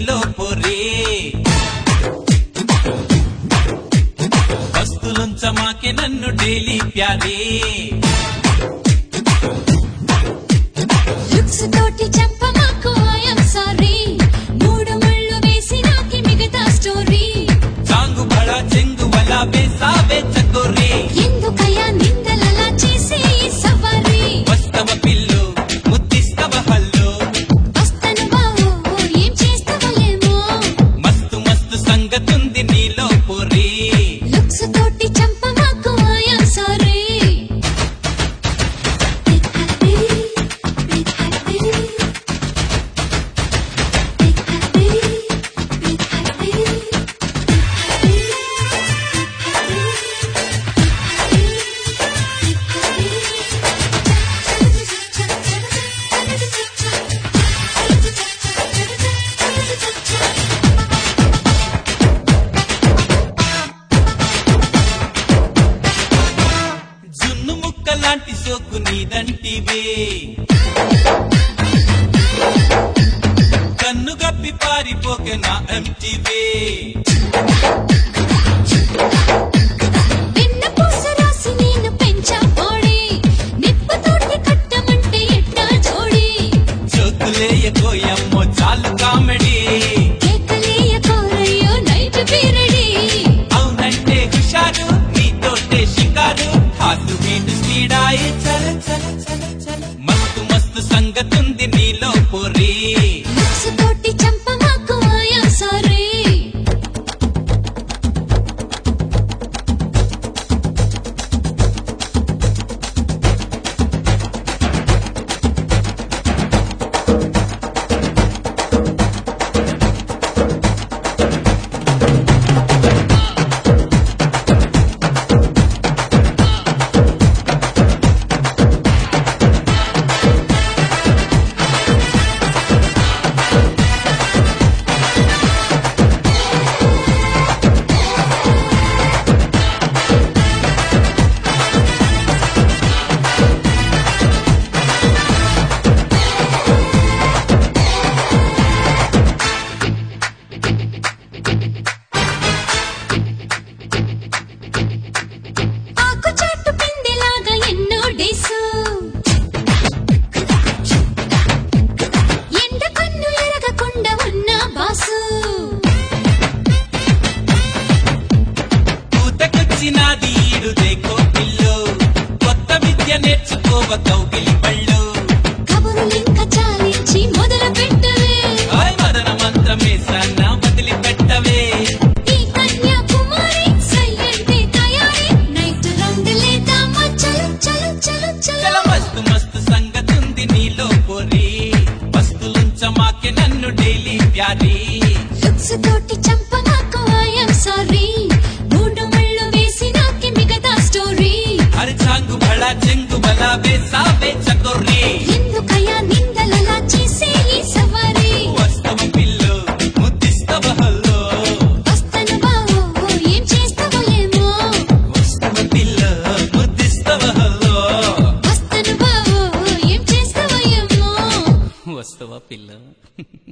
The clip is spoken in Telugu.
నీలో పొరే వస్తులుంచమాకే నన్ను డైలీ ప్యారే లుక్స్ తోటి చెప్పమాకు ఐఎమ్ సారీ మూడు ముళ్ళు వేసి నాకి మిగతా స్టోరీ చాంగు బళ చెంగు వల బేసావే చకోరే ఎందుకయ్యా నిందలలా చేసే ఈ సవారీ వస్తవ పిల్లు ముద్దిస్తవ హల్లు వస్తను బావో ఏం చేస్తావో ఏమో మస్తు మస్తు సంగతుంది నీలో పొరే లుక్స్ తోటి చంపమాకు ఐఎమ్ సారీ జున్ను ముక్క లాంటి సోకు నీదంటివే కన్ను గప్పి పారిపోకే నా ఎంటివే వెన్న పూస రాసి నేను పెంచా పోడి నిప్పుతోటి కట్టమంటే ఎట్టా జోడి చోకులేయకోయమ్మో చాలు కామెడీ కేకలేయ కోరయ్యో నైట్ పీరడి అవునంటే హుషారు నీతోటే షికారు హాటు బీటు స్పీడాయే చల చల చల చల మస్తు మస్తు సంగతుంది నీలో పొరే లుక్స్ తోటి చంపమాకు ఐఎమ్ సారీ ఆకు చాటు పిందెలాగా ఎన్నో డేసు ఎండ కన్ను ఎరగకుండా ఉన్న బాసు పూతకొచ్చినాది ఈడు దేకో పిల్లు కొత్త విద్య నేర్చుకోవ కౌగిలి పళ్ళు కబురులింక చాలించి మొదలు పెట్టవే ఆయ్ మదన మంత్రమే సన్న వదిలి పెట్టవే ఈ కన్యాకుమారి సయ్యంటే తయారీ నైట్ రౌండ్ లేదామా చలు చలు చలు చల చలు మస్తు మస్తు సంగతుంది నీలో పొరి వస్తులుంచమాకే నన్ను డైలీ ప్యారీ లుక్స్ తోటి చంపమాకు ఐఎమ్ సారీ మూడు ముళ్ళు వేసి నాకి మిగతా స్టోరీ అరి చాంగు బళ చెంగు బల బేసావే చకోరే ఎందుకయ్యా నిందలలా చేసే ఈ సవారీ వస్తవ పిల్లు ముద్దిస్తవ హల్లో వస్తను బావో ఏం చేస్తావో ఏమో వస్తవ పిల్లు ముద్దిస్తవ హల్లో వస్తను బావో ఏం చేస్తావో ఏమో వస్తవ పిల్ల